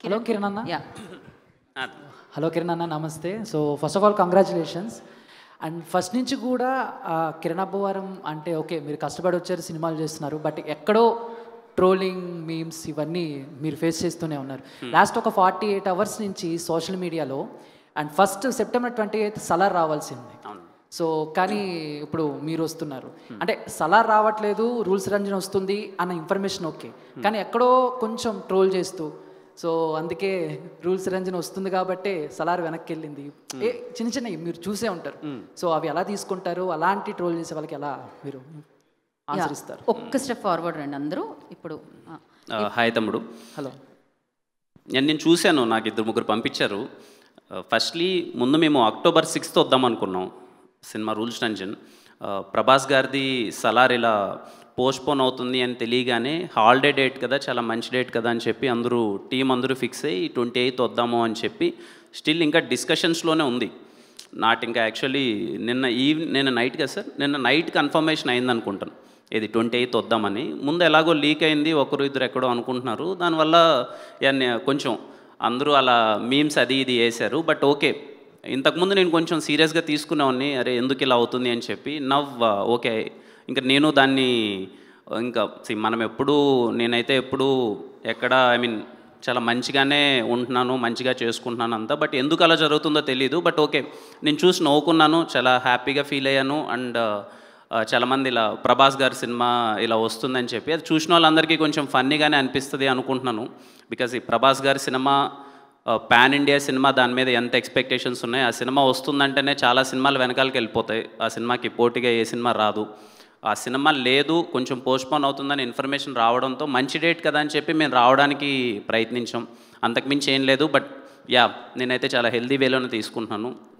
hello Kiran అన్న yeah hello Kiran అన్న నమస్తే so first of all congratulations and first నుంచి కూడా ఆ, కిరణ్ అబ్బవారం అంటే ఓకే మీరు కష్టపడి వచ్చారు సినిమాలు చేస్తున్నారు బట్ ఎక్కడో ట్రోలింగ్ మీమ్స్ ఇవన్నీ మీరు ఫేస్ చేస్తూనే ఉన్నారు లాస్ట్ ఒక ఫార్టీ ఎయిట్ అవర్స్ నుంచి సోషల్ మీడియాలో and first September twenty eighth Salaar రావాల్సింది అవును సో కానీ ఇప్పుడు మీరు వస్తున్నారు అంటే సలార్ రావట్లేదు రూల్స్ రంజన్ వస్తుంది అన్న ఇన్ఫర్మేషన్ ఓకే కానీ ఎక్కడో కొంచెం ట్రోల్ చేస్తూ సో అందుకే రూల్స్ రంజన్ వస్తుంది కాబట్టి సలార్ వెనక్కి వెళ్ళింది ఏ చిన్న చిన్నవి మీరు చూసే ఉంటారు సో అవి ఎలా తీసుకుంటారు అలాంటి ట్రోల్ చేసే వాళ్ళకి ఎలా మీరు ఆన్సర్ ఇస్తారు ఒక్క స్టెప్ ఫార్వర్డ్ రండి అందరూ ఇప్పుడు ఆ, ఆ, హాయ్ తమ్ముడు హలో నేను నేను చూశాను నాకు ఇద్దరు ముగ్గురు పంపించారు ఫస్ట్లీ ముందు మేము అక్టోబర్ సిక్స్త్ వద్దాం అనుకున్నాం సినిమా రూల్స్ రంజన్ ఆ, ప్రభాస్ గారిది సలార్ ఇలా పోస్ట్పోన్ అవుతుంది అని తెలియగానే హాలిడే డేట్ కదా చాలా మంచి డేట్ కదా అని చెప్పి అందరూ టీం అందరూ ఫిక్స్ అయ్యి ట్వంటీ ఎయిత్ వద్దాము అని చెప్పి స్టిల్ ఇంకా డిస్కషన్స్లోనే ఉంది నాట్ ఇంకా యాక్చువల్లీ నిన్న ఈవ్ నిన్న నైట్ కదా సార్ నిన్న నైట్ కన్ఫర్మేషన్ అయింది అనుకుంటాను ఇది ట్వంటీ ఎయిత్ వద్దామని ముందు ఎలాగో లీక్ అయింది ఒకరు ఇద్దరు ఎక్కడో అనుకుంటున్నారు దానివల్ల యాన్ని కొంచెం అందరూ అలా మీమ్స్ అది ఇది వేశారు బట్ ఓకే ఇంతకుముందు నేను కొంచెం సీరియస్గా తీసుకునేవాడిని అరే ఎందుకు ఇలా అవుతుంది అని చెప్పి నవ్ ఓకే ఇంకా నేను దాన్ని ఇంకా see, మనం ఎప్పుడు నేనైతే ఎప్పుడు ఎక్కడ ఐ మీన్ చాలా మంచిగానే ఉంటున్నాను మంచిగా చేసుకుంటున్నాను అంతా బట్ ఎందుకు అలా జరుగుతుందో తెలియదు బట్ ఓకే నేను చూసి నవ్వుకున్నాను చాలా హ్యాపీగా ఫీల్ అయ్యాను అండ్ చాలామంది ఇలా ప్రభాస్ గారి సినిమా ఇలా వస్తుందని చెప్పి అది చూసిన వాళ్ళందరికీ కొంచెం ఫన్నీగానే అనిపిస్తుంది అనుకుంటున్నాను బికాజ్ ఈ ప్రభాస్ గారి సినిమా పాన్ ఇండియా సినిమా దాని మీద ఎంత ఎక్స్పెక్టేషన్స్ ఉన్నాయి ఆ సినిమా వస్తుందంటేనే చాలా సినిమాలు వెనకాలకి వెళ్ళిపోతాయి ఆ సినిమాకి పోటీగా ఏ సినిమా రాదు ఆ సినిమా లేదు కొంచెం పోస్ట్పోన్ అవుతుందని ఇన్ఫర్మేషన్ రావడంతో మంచి డేట్ కదా అని చెప్పి మేము రావడానికి ప్రయత్నించాం అంతకుమించి ఏం లేదు బట్ యా నేనైతే చాలా హెల్దీ వేలోనే తీసుకుంటున్నాను